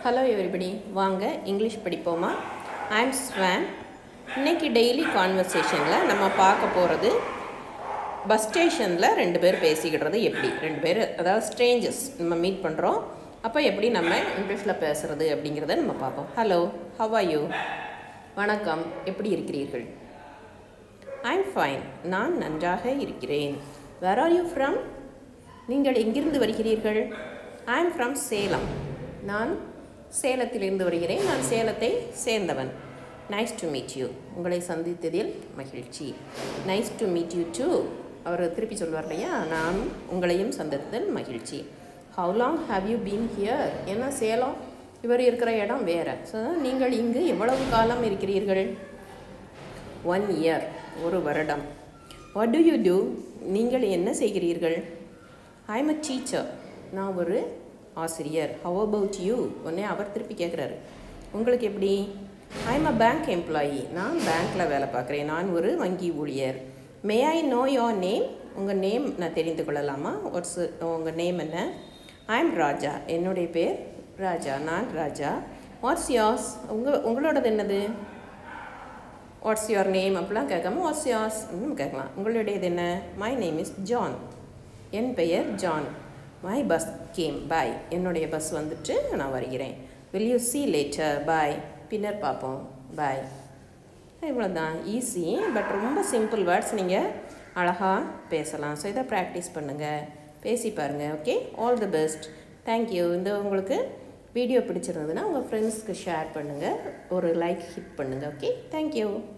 hello everybody வாங்க English படிப்போமா I am Swan இன்னைக்கு டெய்லி கான்வர்சேஷனில் நம்ம பார்க்க போகிறது பஸ் ஸ்டேஷனில் ரெண்டு பேர் பேசிக்கிடுறது எப்படி ரெண்டு பேர் அதாவது ஸ்ட்ரேஞ்சர்ஸ் நம்ம மீட் பண்ணுறோம் அப்போ எப்படி நம்ம இங்கிலீஷில் பேசுகிறது அப்படிங்கிறத நம்ம பார்ப்போம் ஹலோ ஹவ் ஆர் யூ வணக்கம் எப்படி இருக்கிறீர்கள் ஐ எம் ஃபைன் நான் நன்றாக இருக்கிறேன் வேர் ஆர் யூ ஃப்ரம் நீங்கள் எங்கிருந்து வருகிறீர்கள் ஐ எம் ஃப்ரம் சேலம் நான் சேலத்திலிருந்து வருகிறேன் நான் சேலத்தை சேர்ந்தவன் நைஸ் டு மீட் யூ உங்களை சந்தித்ததில் மகிழ்ச்சி nice to meet you too அவர் திருப்பி சொல்வார் இல்லையா நான் உங்களையும் சந்தித்ததில் மகிழ்ச்சி how long have you been here ஏன்னா சேலம் இவர் இருக்கிற இடம் வேறு ஸோ நீங்கள் இங்கு எவ்வளவு காலம் இருக்கிறீர்கள் ஒன் இயர் ஒரு வருடம் வாட் டு யூ டூ நீங்கள் என்ன செய்கிறீர்கள் ஐ எம் அ டீச்சர் நான் ஒரு ஆசிரியர் ஹவ் அபவுட் யூ உடனே அவர் திருப்பி கேட்குறாரு உங்களுக்கு எப்படி I am a bank employee நான் பேங்க்கில் வேலை பார்க்குறேன் நான் ஒரு வங்கி ஊழியர் may I know your name உங்கள் நேம் நான் தெரிந்து கொள்ளலாமா வாட்ஸ் உங்கள் நேம் என்ன ஐ எம் ராஜா என்னுடைய பேர் ராஜா நான் ராஜா வாட்ஸ் யாஸ் உங்கள் உங்களோடது என்னது வாட்ஸ் யுவர் நேம் அப்படிலாம் கேட்காம வாட்ஸ் யாஸ் அப்படின்னு கேட்கலாம் உங்களுடையது என்ன மை நேம் இஸ் ஜான் என் பெயர் John my bus came bye என்னுடைய பஸ் வந்துட்டு நான் வருகிறேன் will you see later bye பின்னர் பார்ப்போம் பாய் இவ்வளோ தான் ஈஸி பட் ரொம்ப சிம்பிள் வேர்ட்ஸ் நீங்கள் அழகாக பேசலாம் ஸோ இதை ப்ராக்டிஸ் பண்ணுங்கள் பேசி பாருங்கள் okay all the best thank you இந்த உங்களுக்கு வீடியோ பிடிச்சிருந்ததுன்னா உங்கள் ஃப்ரெண்ட்ஸ்க்கு ஷேர் பண்ணுங்கள் ஒரு லைக் ஹிட் பண்ணுங்கள் ஓகே தேங்க்யூ